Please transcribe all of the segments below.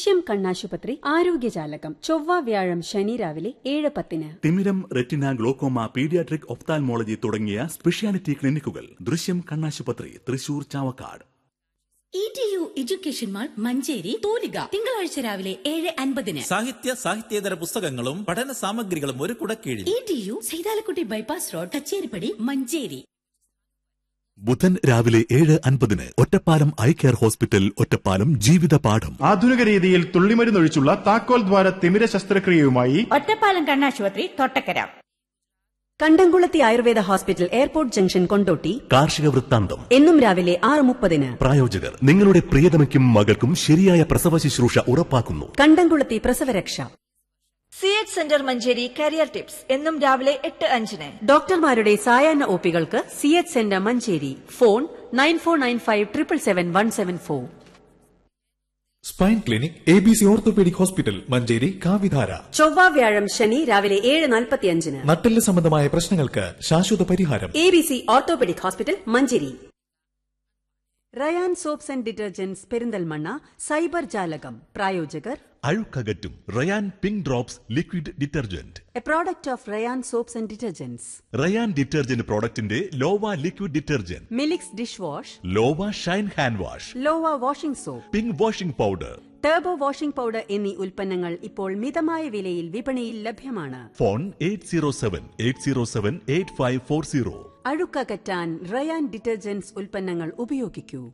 ദൃശ്യം കണ്ണാശുപത്രി ആരോഗ്യജാലകം ചൊവ്വ വ്യാഴം ശനി രാവിലെ ഏഴ് പത്തിന് തിമിരം റെറ്റിന ഗ്ലോക്കോമ പീഡിയാട്രിക് ഒഫ്താൽമോളജി തുടങ്ങിയ സ്പെഷ്യാലിറ്റി ക്ലിനിക്കുകൾ ദൃശ്യം കണ്ണാശുപത്രി Thrissur Chavakkad E T U education mall Manjeri തൂലിക തിങ്കളാഴ്ച രാവിലെ ഏഴ് അൻപതിന് സാഹിത്യ സാഹിത്യേതര പുസ്തകങ്ങളും പഠന സാമഗ്രികളും ഒരു കുടക്കീഴിൽ E T U Saithalakutty bypass road Kacheripadi Manjeri ബുധൻ രാവിലെ ഏഴ് അൻപതിന് Ottapalam eye care hospital Ottapalam ജീവിത പാഠം ആധുനിക രീതിയിൽ തുള്ളിമരുന്നൊഴിച്ചുള്ള താക്കോൽ ദ്വാര തിമിര ശസ്ത്രക്രിയയുമായി ഒറ്റപ്പാലം കണ്ണാശുപത്രി Thottakkara Kandamkulathi Ayurveda hospital airport junction Kondotty കാർഷിക വൃത്താന്തം എന്നും രാവിലെ ആറ് മുപ്പതിന് പ്രായോജകർ നിങ്ങളുടെ പ്രിയതമയ്ക്കും മകൾക്കും ശരിയായ പ്രസവ ശുശ്രൂഷ ഉറപ്പാക്കുന്നു കണ്ടംകുളത്തി പ്രസവരക്ഷ C H centre Manjeri career tips എന്നും രാവിലെ എട്ട് അഞ്ചിന് ഡോക്ടർമാരുടെ സായാഹ്ന ഒപികൾക്ക് C H centre Manjeri phone nine four nine five triple seven one seven four spine clinic A B C orthopaedic hospital Manjeri കാവിധാര ചൊവ്വ വ്യാഴം ശനി രാവിലെ ഏഴ് നാൽപ്പത്തിയഞ്ചിന് നട്ടെല്ല് സംബന്ധമായ പ്രശ്നങ്ങൾക്ക് ശാശ്വത പരിഹാരം A B C orthopaedic hospital Manjeri Rayan soaps and detergents Perinthalmanna cyber ജാലകം പ്രായോജകർ അഴുക്കകറ്റും Rayan pink drops liquid detergent a product of Rayan soaps and detergents Rayan detergent പ്രോഡക്റ്റിന്റെ Lova liquid detergent Milix dish wash Lova shine hand wash Lova washing soap pink washing powder turbo washing powder എന്നീ ഉൽപ്പന്നങ്ങൾ ഇപ്പോൾ മിതമായ വിലയിൽ വിപണിയിൽ ലഭ്യമാണ് phone eight zero seven eight zero seven eight five four zero അഴുക്കകറ്റാൻ Rayan detergents ഉൽപ്പന്നങ്ങൾ ഉപയോഗിക്കൂ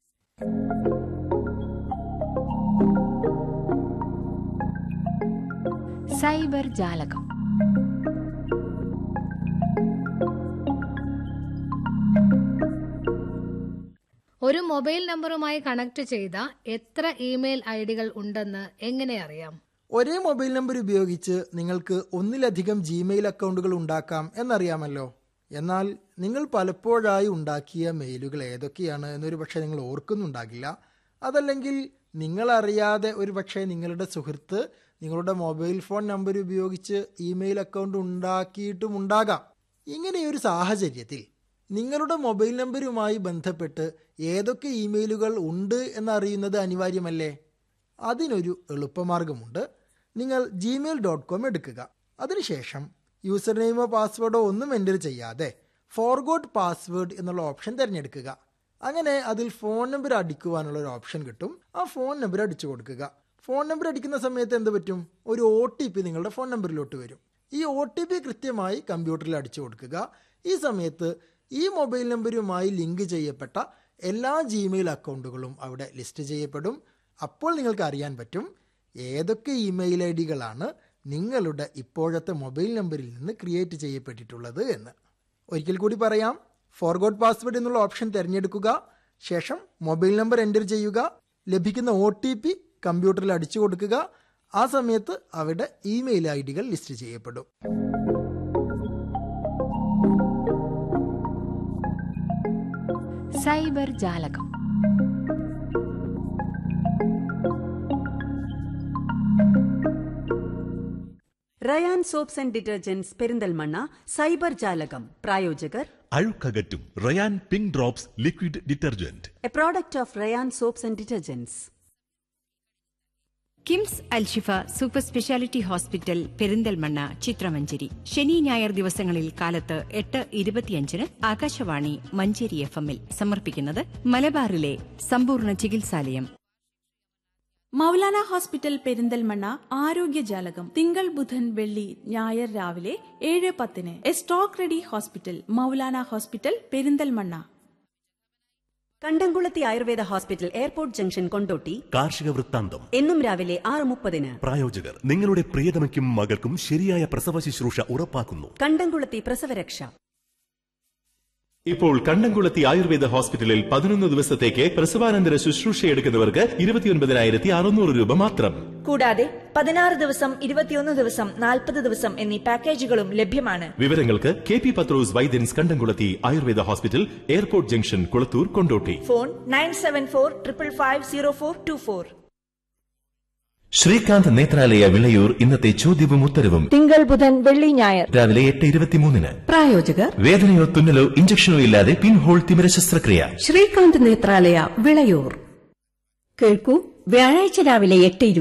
സൈബർ ജാലകം ഒരു മൊബൈൽ നമ്പറുമായി കണക്ട് ചെയ്ത എത്ര ഇമെയിൽ ഐ ഡികൾ ഉണ്ടെന്ന് എങ്ങനെ അറിയാം ഒരേ മൊബൈൽ നമ്പർ ഉപയോഗിച്ച് നിങ്ങൾക്ക് ഒന്നിലധികം ജിമെയിൽ അക്കൗണ്ടുകൾ ഉണ്ടാക്കാം എന്നറിയാമല്ലോ എന്നാൽ നിങ്ങൾ പലപ്പോഴായി ഉണ്ടാക്കിയ മെയിലുകൾ ഏതൊക്കെയാണ് എന്നൊരു പക്ഷേ നിങ്ങൾ ഓർക്കുന്നുണ്ടാകില്ല അതല്ലെങ്കിൽ നിങ്ങളറിയാതെ ഒരു പക്ഷേ നിങ്ങളുടെ സുഹൃത്ത് നിങ്ങളുടെ മൊബൈൽ ഫോൺ നമ്പർ ഉപയോഗിച്ച് ഇമെയിൽ അക്കൗണ്ട് ഉണ്ടാക്കിയിട്ടും ഉണ്ടാകാം ഇങ്ങനെയൊരു സാഹചര്യത്തിൽ നിങ്ങളുടെ മൊബൈൽ നമ്പരുമായി ബന്ധപ്പെട്ട് ഏതൊക്കെ ഇമെയിലുകൾ ഉണ്ട് എന്നറിയുന്നത് അനിവാര്യമല്ലേ അതിനൊരു എളുപ്പമാർഗമുണ്ട് നിങ്ങൾ ജിമെയിൽ ഡോട്ട് കോം എടുക്കുക അതിനുശേഷം യൂസർ നെയിമോ പാസ്വേഡോ ഒന്നും എൻ്റർ ചെയ്യാതെ ഫോർഗോട്ട് പാസ്വേഡ് എന്നുള്ള ഓപ്ഷൻ തിരഞ്ഞെടുക്കുക അങ്ങനെ അതിൽ ഫോൺ നമ്പർ അടിക്കുവാനുള്ള ഒരു ഓപ്ഷൻ കിട്ടും ആ ഫോൺ നമ്പർ അടിച്ചു കൊടുക്കുക ഫോൺ നമ്പർ അടിക്കുന്ന സമയത്ത് എന്ത് പറ്റും ഒരു ഒ ടി പി നിങ്ങളുടെ ഫോൺ നമ്പറിലോട്ട് വരും ഈ ഒ ടി പി കൃത്യമായി കമ്പ്യൂട്ടറിൽ അടിച്ചു കൊടുക്കുക ഈ സമയത്ത് ഈ മൊബൈൽ നമ്പരുമായി ലിങ്ക് ചെയ്യപ്പെട്ട എല്ലാ ജിമെയിൽ അക്കൗണ്ടുകളും അവിടെ ലിസ്റ്റ് ചെയ്യപ്പെടും അപ്പോൾ നിങ്ങൾക്ക് അറിയാൻ പറ്റും ഏതൊക്കെ ഇമെയിൽ ഐ ഡികളാണ് നിങ്ങളുടെ ഇപ്പോഴത്തെ മൊബൈൽ നമ്പറിൽ നിന്ന് ക്രിയേറ്റ് ചെയ്യപ്പെട്ടിട്ടുള്ളത് എന്ന് ഒരിക്കൽ കൂടി പറയാം ഫോർഗോട്ട് പാസ്വേഡ് എന്നുള്ള ഓപ്ഷൻ തിരഞ്ഞെടുക്കുക ശേഷം മൊബൈൽ നമ്പർ എൻ്റർ ചെയ്യുക ലഭിക്കുന്ന ഒ ടി പി കമ്പ്യൂട്ടറിൽ അടിച്ചു കൊടുക്കുക ആ സമയത്ത് അവിടെ ഇമെയിൽ ഐ ഡികൾ ലിസ്റ്റ് ചെയ്യപ്പെടും സൈബർ ജാലകം Rayan soaps and detergents Perinthalmanna cyber ജാലകം പ്രായോജകർ അഴുക്കകറ്റും Rayan pink drops liquid detergent a product of Rayan soaps and detergents KIMS Alshifa super speciality hospital Perinthalmanna ചിത്രമഞ്ചേരി ശനി ഞായർ ദിവസങ്ങളിൽ കാലത്ത് എട്ട് ഇരുപത്തിയഞ്ചിന് ആകാശവാണി മഞ്ചേരി എഫ് എമ്മിൽ സമർപ്പിക്കുന്നത് മലബാറിലെ സമ്പൂർണ്ണ ചികിത്സാലയം മൗലാന ഹോസ്പിറ്റൽ പെരിന്തൽമണ്ണ ആരോഗ്യജാലകം തിങ്കൾ ബുധൻ വെള്ളി ഞായർ രാവിലെ ഏഴ് പത്തിന് A stock ready hospital Maulana hospital Perinthalmanna Kandamkulathi Ayurveda hospital airport junction Kondotty കാർഷിക വൃത്താന്തം എന്നും രാവിലെ ആറ് മുപ്പതിന് പ്രായോജകർ നിങ്ങളുടെ പ്രിയതമയ്ക്കും മകൾക്കും ശരിയായ പ്രസവ ശുശ്രൂഷ ഉറപ്പാക്കുന്നു കണ്ടംകുളത്തി പ്രസവരക്ഷ ഇപ്പോൾ കണ്ടംകുളത്തി ആയുർവേദ ഹോസ്പിറ്റലിൽ പതിനൊന്ന് ദിവസത്തേക്ക് പ്രസവാനന്തര ശുശ്രൂഷയെടുക്കുന്നവർക്ക് ഇരുപത്തിയൊൻപതിനായിരത്തി അറുന്നൂറ് രൂപ മാത്രം കൂടാതെ പതിനാറ് ദിവസം ഇരുപത്തിയൊന്ന് ദിവസം നാൽപ്പത് ദിവസം എന്നീ പാക്കേജുകളും ലഭ്യമാണ് വിവരങ്ങൾക്ക് K P Pathros Vaidyans Kandamkulathi Ayurveda hospital airport junction Kulathur Kondotty phone nine seven four triple five zero four two four Sreekanth Nethralaya Vilayur ഇന്നത്തെ ചോദ്യവും ഉത്തരവും തിങ്കൾ ബുധൻ വെള്ളി ഞായർ രാവിലെ എട്ട് ഇരുപത്തിമൂന്നിന് പ്രായോജകർ വേദനയോ തുന്നലോ ഇഞ്ചക്ഷനോ ഇല്ലാതെ പിൻഹോൾ തിമിര ശസ്ത്രക്രിയ ശ്രീകാന്ത് നേത്രാലയ വിളയൂർ കേൾക്കൂ വ്യാഴാഴ്ച രാവിലെ എട്ട്